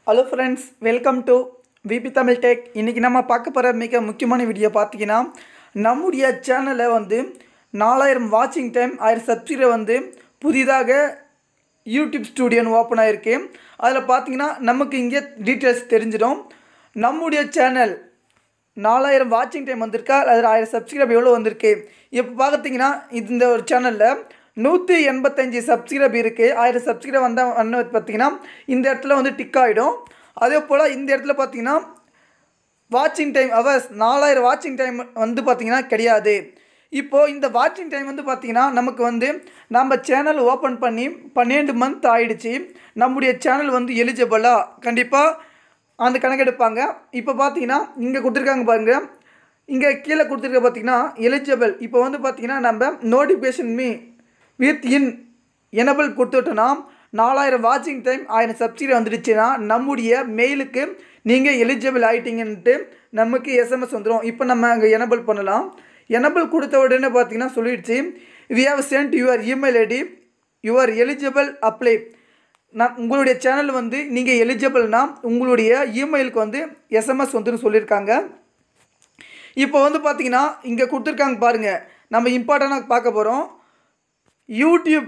hello friends welcome to VP Tamil tech இன்றைக்கி நம்ம பார்க்க போகிற மிக முக்கியமான வீடியோ பார்த்தீங்கன்னா நம்முடைய சேனலை வந்து நாலாயிரம் வாட்சிங் டைம் ஆயிரம் சப்ஸ்கிரைபர் வந்து புதிதாக யூடியூப் ஸ்டூடியோன்னு ஓப்பன் ஆகிருக்கு அதில் பார்த்தீங்கன்னா நமக்கு இங்கே டீட்டெயில்ஸ் தெரிஞ்சிடும் நம்முடைய சேனல் நாலாயிரம் வாட்சிங் டைம் வந்திருக்கா அதில் ஆயிரம் சப்ஸ்கிரைப் எவ்வளோ வந்திருக்கு இப்போ பார்த்தீங்கன்னா இந்த ஒரு சேனலில் நூற்றி எண்பத்தஞ்சு சப்ஸ்கிரைப் இருக்குது ஆயிரம் சப்ஸ்கிரைப் வந்தால் வந்து பார்த்தீங்கன்னா இந்த இடத்துல வந்து டிக் ஆகிடும் அதே போல் இந்த இடத்துல பார்த்தீங்கன்னா வாட்சிங் டைம் அவர்ஸ் நாலாயிரம் வாட்சிங் டைம் வந்து பார்த்திங்கன்னா கிடையாது இப்போது இந்த வாட்சிங் டைம் வந்து பார்த்திங்கன்னா நமக்கு வந்து நம்ம சேனல் ஓப்பன் பண்ணி பன்னெண்டு மந்த் ஆயிடுச்சு நம்முடைய சேனல் வந்து எலிஜிபிளாக கண்டிப்பாக அந்த கணக்கெடுப்பாங்க இப்போ பார்த்தீங்கன்னா இங்கே கொடுத்துருக்காங்க பாருங்கள் இங்கே கீழே கொடுத்துருக்க பார்த்தீங்கன்னா எலிஜிபிள் இப்போ வந்து பார்த்தீங்கன்னா நம்ம notification me with in enable கொடுத்துட்டோன்னா நாலாயிரம் வாட்சிங் டைம் ஆயிரம் சப்சிடி வந்துடுச்சுன்னா நம்முடைய மெயிலுக்கு நீங்கள் எலிஜிபிள் ஆகிட்டீங்கன்ட்டு நமக்கு எஸ்எம்எஸ் வந்துடும் இப்போ நம்ம அங்கே எனபிள் பண்ணலாம் எனபிள் கொடுத்த உடனே பார்த்தீங்கன்னா சொல்லிடுச்சு we have sent your email ID your eligible apply நான் உங்களுடைய சேனல் வந்து நீங்கள் எலிஜிபிள்னா உங்களுடைய இமெயிலுக்கு வந்து எஸ்எம்எஸ் வந்துன்னு சொல்லியிருக்காங்க இப்போ வந்து பார்த்தீங்கன்னா இங்கே கொடுத்துருக்காங்க பாருங்கள் நம்ம இம்பார்ட்டண்ட்டாக பார்க்க போகிறோம் யூடியூப்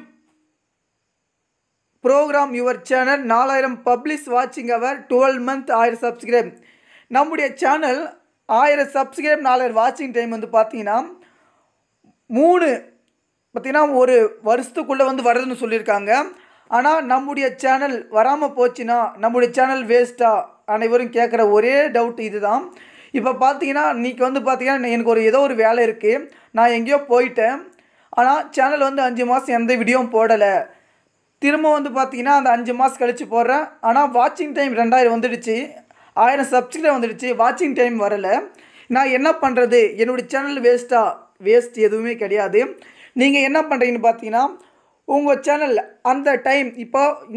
ப்ரோக்ராம் யுவர் சேனல் நாலாயிரம் பப்ளிஷ் வாட்சிங் அவர் டுவெல் மந்த் ஆயிரம் சப்ஸ்கிரைப் நம்முடைய சேனல் ஆயிரம் சப்ஸ்கிரைப் நாலாயிரம் வாட்சிங் டைம் வந்து பார்த்தீங்கன்னா மூணு பார்த்திங்கன்னா ஒரு வருஷத்துக்குள்ளே வந்து வருதுன்னு சொல்லியிருக்காங்க ஆனால் நம்முடைய சேனல் வராமல் போச்சுன்னா நம்முடைய சேனல் வேஸ்ட்டாக அனைவரும் கேட்குற ஒரே டவுட் இதுதான் இப்போ பார்த்தீங்கன்னா இன்றைக்கி வந்து பார்த்தீங்கன்னா எனக்கு ஒரு ஏதோ ஒரு வேலை இருக்குது நான் எங்கேயோ போயிட்டேன் ஆனால் சேனல் வந்து அஞ்சு மாதம் எந்த வீடியோவும் போடலை திரும்ப வந்து பார்த்தீங்கன்னா அந்த அஞ்சு மாதம் கழித்து போடுறேன் ஆனால் வாட்சிங் டைம் ரெண்டாயிரம் வந்துடுச்சு ஆயிரம் சப்ஸ்கிரைப் வந்துடுச்சு வாட்சிங் டைம் வரலை நான் என்ன பண்ணுறது என்னுடைய சேனல் வேஸ்ட்டாக வேஸ்ட் எதுவுமே கிடையாது நீங்கள் என்ன பண்ணுறீங்கன்னு பார்த்தீங்கன்னா உங்கள் சேனல் அந்த டைம் இப்போ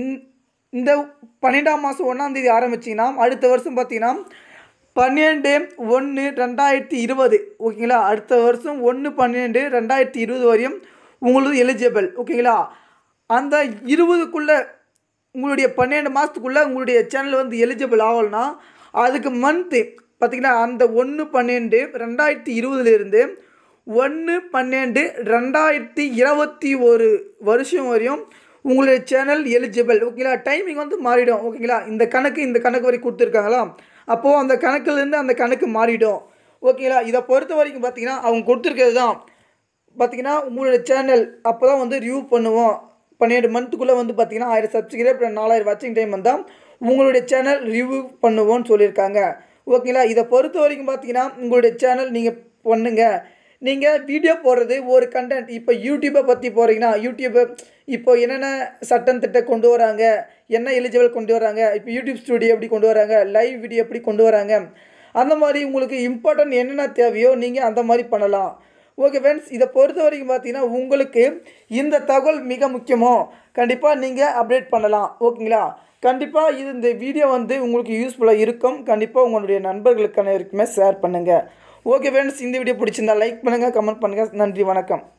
இந்த பன்னெண்டாம் மாதம் ஒன்றாந்தேதி ஆரம்பிச்சிங்கன்னா அடுத்த வருஷம் பார்த்தீங்கன்னா பன்னெண்டு ஒன்று ரெண்டாயிரத்தி இருபது ஓகேங்களா அடுத்த வருஷம் ஒன்று பன்னெண்டு ரெண்டாயிரத்தி இருபது வரையும் உங்களுக்கு எலிஜிபிள் ஓகேங்களா அந்த இருபதுக்குள்ளே உங்களுடைய பன்னெண்டு மாதத்துக்குள்ளே உங்களுடைய சேனல் வந்து எலிஜிபிள் ஆகலைன்னா அதுக்கு மந்த்து பார்த்திங்கன்னா அந்த ஒன்று பன்னெண்டு ரெண்டாயிரத்தி இருபதுலேருந்து ஒன்று பன்னெண்டு ரெண்டாயிரத்தி இருபத்தி ஒரு வருஷம் வரையும் உங்களுடைய சேனல் எலிஜிபிள் ஓகேங்களா டைமிங் வந்து மாறிடும் ஓகேங்களா இந்த கணக்கு இந்த கணக்கு வரைக்கும் கொடுத்துருக்காங்களா அப்போது அந்த கணக்குலேருந்து அந்த கணக்கு மாறிடும் ஓகேங்களா இதை பொறுத்த வரைக்கும் பார்த்தீங்கன்னா அவங்க கொடுத்துருக்கிறது தான் பார்த்தீங்கன்னா உங்களுடைய சேனல் அப்போ தான் வந்து ரிவ்யூ பண்ணுவோம் பன்னெண்டு மந்த்துக்குள்ளே வந்து பார்த்தீங்கன்னா ஆயிரம் சப்ஸ்கிரைப் நாலாயிரம் வாட்சிங் டைம் வந்தால் உங்களுடைய சேனல் ரிவ்யூ பண்ணுவோன்னு சொல்லியிருக்காங்க ஓகேங்களா இதை பொறுத்த வரைக்கும் பார்த்தீங்கன்னா உங்களுடைய சேனல் நீங்கள் பண்ணுங்கள் நீங்கள் வீடியோ போடுறது ஒரு கண்டென்ட் இப்போ யூடியூப்பை பற்றி போகிறீங்கன்னா யூடியூப்பை இப்போ என்னென்ன சட்டம் திட்டம் கொண்டு வராங்க என்ன எலிஜிபிள் கொண்டு வராங்க இப்போ யூடியூப் ஸ்டுடியோ எப்படி கொண்டு வராங்க லைவ் வீடியோ எப்படி கொண்டு வராங்க அந்த மாதிரி உங்களுக்கு இம்பார்ட்டன்ட் என்னென்ன தேவையோ நீங்கள் அந்த மாதிரி பண்ணலாம் ஓகே ஃப்ரெண்ட்ஸ் இதை பொறுத்த வரைக்கும் பார்த்தீங்கன்னா உங்களுக்கு இந்த தகவல் மிக முக்கியமோ கண்டிப்பாக நீங்கள் அப்டேட் பண்ணலாம் ஓகேங்களா கண்டிப்பாக இது இந்த வீடியோ வந்து உங்களுக்கு யூஸ்ஃபுல்லாக இருக்கும் கண்டிப்பாக உங்களுடைய நண்பர்களுக்கான இருக்குமே ஷேர் பண்ணுங்கள் ஓகே ஃப்ரெண்ட்ஸ் இந்த வீடியோ பிடிச்சிருந்தா லைக் பண்ணுங்கள் கமெண்ட் பண்ணுங்கள் நன்றி வணக்கம்